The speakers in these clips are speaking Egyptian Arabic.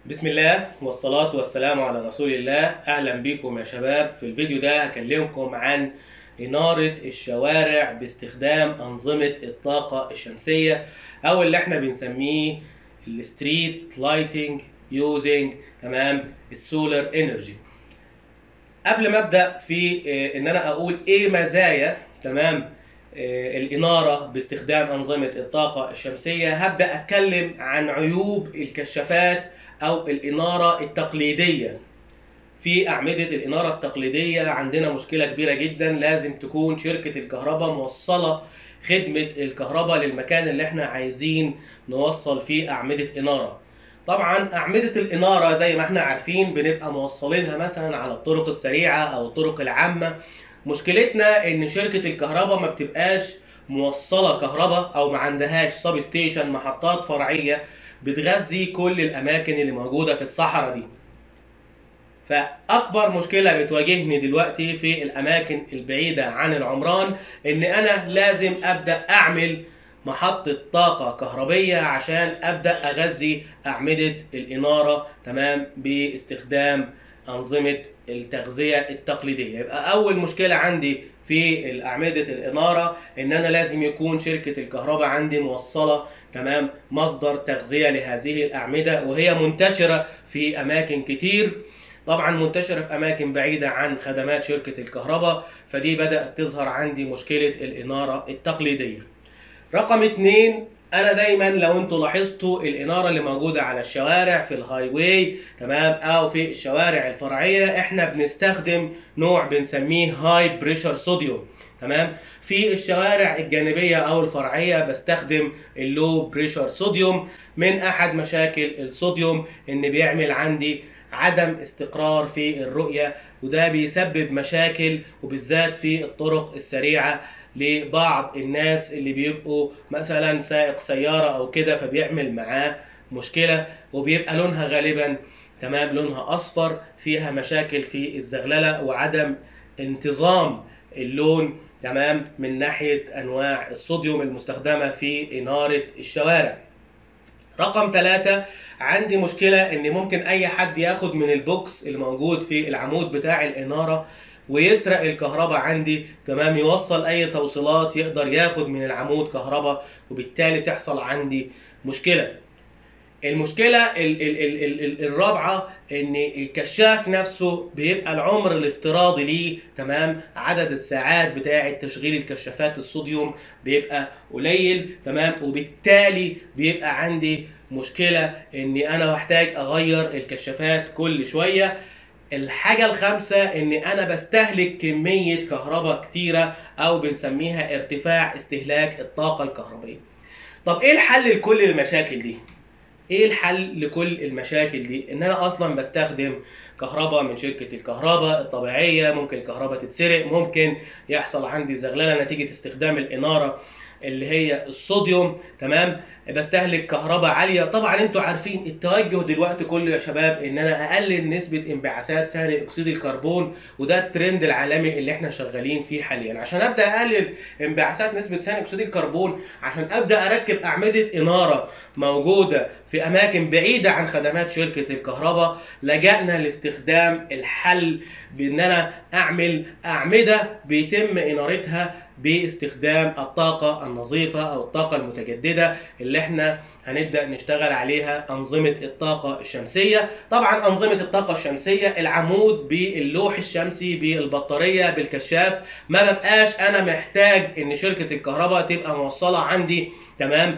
بسم الله والصلاة والسلام على رسول الله أهلا بكم يا شباب في الفيديو ده هكلمكم عن إنارة الشوارع باستخدام أنظمة الطاقة الشمسية أو اللي احنا بنسميه الستريت لايتنج يوزنج تمام السولار انرجي قبل ما ابدا في آه، ان انا اقول ايه مزايا تمام آه، الاناره باستخدام انظمه الطاقه الشمسيه هبدا اتكلم عن عيوب الكشافات او الاناره التقليديه في اعمده الاناره التقليديه عندنا مشكله كبيره جدا لازم تكون شركه الكهرباء موصله خدمه الكهرباء للمكان اللي احنا عايزين نوصل فيه اعمده اناره طبعا أعمدة الإنارة زي ما احنا عارفين بنبقى موصلينها مثلا على الطرق السريعة أو الطرق العامة مشكلتنا إن شركة الكهرباء ما بتبقاش موصلة كهرباء أو ما عندهاش سب ستيشن محطات فرعية بتغذي كل الأماكن اللي موجودة في الصحراء دي فأكبر مشكلة بتواجهني دلوقتي في الأماكن البعيدة عن العمران إن أنا لازم أبدأ أعمل محطة طاقة كهربية عشان أبدأ أغذي أعمدة الإنارة تمام باستخدام أنظمة التغذية التقليدية يبقى أول مشكلة عندي في أعمدة الإنارة إن أنا لازم يكون شركة الكهرباء عندي موصلة تمام مصدر تغذية لهذه الأعمدة وهي منتشرة في أماكن كتير طبعا منتشرة في أماكن بعيدة عن خدمات شركة الكهرباء فدي بدأت تظهر عندي مشكلة الإنارة التقليدية رقم اتنين انا دايما لو انتوا لاحظتوا الاناره اللي موجوده على الشوارع في الهاي واي تمام او في الشوارع الفرعيه احنا بنستخدم نوع بنسميه هاي بريشر صوديوم تمام في الشوارع الجانبيه او الفرعيه بستخدم اللو بريشر صوديوم من احد مشاكل الصوديوم ان بيعمل عندي عدم استقرار في الرؤيه وده بيسبب مشاكل وبالذات في الطرق السريعه لبعض الناس اللي بيبقوا مثلا سائق سيارة أو كده فبيعمل معاه مشكلة وبيبقى لونها غالبا تمام لونها أصفر فيها مشاكل في الزغللة وعدم انتظام اللون تمام من ناحية أنواع الصوديوم المستخدمة في إنارة الشوارع رقم ثلاثة عندي مشكلة إن ممكن أي حد ياخد من البوكس اللي موجود في العمود بتاع الإنارة ويسرق الكهرباء عندي تمام يوصل اي توصيلات يقدر ياخد من العمود كهرباء وبالتالي تحصل عندي مشكله المشكله ال ال ال ال ال الرابعه ان الكشاف نفسه بيبقى العمر الافتراضي ليه تمام عدد الساعات بتاعه تشغيل الكشافات الصوديوم بيبقى قليل تمام وبالتالي بيبقى عندي مشكله اني انا محتاج اغير الكشافات كل شويه الحاجة الخامسة ان انا بستهلك كمية كهرباء كتيرة او بنسميها ارتفاع استهلاك الطاقة الكهربائية طب ايه الحل لكل المشاكل دي ايه الحل لكل المشاكل دي ان انا اصلا بستخدم كهرباء من شركة الكهرباء الطبيعية ممكن الكهرباء تتسرق ممكن يحصل عندي زغللة نتيجة استخدام الانارة اللي هي الصوديوم تمام بستهلك كهرباء عاليه طبعا انتوا عارفين التوجه دلوقتي كله يا شباب ان انا اقلل نسبه انبعاثات ثاني اكسيد الكربون وده الترند العالمي اللي احنا شغالين فيه حاليا عشان ابدا اقلل انبعاثات نسبه ثاني اكسيد الكربون عشان ابدا اركب اعمده اناره موجوده في اماكن بعيده عن خدمات شركه الكهرباء لجأنا لاستخدام الحل بان انا اعمل اعمده بيتم انارتها باستخدام الطاقة النظيفة أو الطاقة المتجددة اللي احنا هنبدأ نشتغل عليها أنظمة الطاقة الشمسية طبعا أنظمة الطاقة الشمسية العمود باللوح الشمسي بالبطارية بالكشاف ما ببقاش أنا محتاج إن شركة الكهرباء تبقى موصلة عندي تمام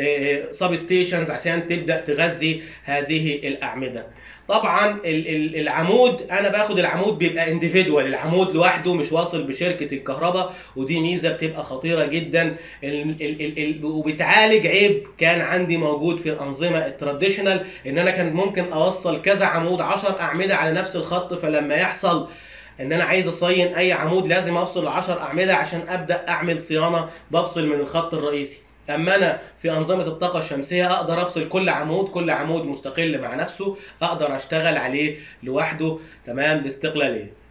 سب ستيشنز عشان تبدا تغذي هذه الاعمده طبعا ال- ال- العمود انا باخد العمود بيبقى انديفيدوال العمود لوحده مش واصل بشركه الكهرباء ودي ميزه بتبقى خطيره جدا ال ال ال ال وبتعالج عيب كان عندي موجود في الانظمه التراديشنال ان انا كان ممكن اوصل كذا عمود 10 اعمده على نفس الخط فلما يحصل ان انا عايز اصين اي عمود لازم افصل 10 اعمده عشان ابدا اعمل صيانه بفصل من الخط الرئيسي اما انا في انظمه الطاقه الشمسيه اقدر افصل كل عمود كل عمود مستقل مع نفسه اقدر اشتغل عليه لوحده تمام باستقلاليه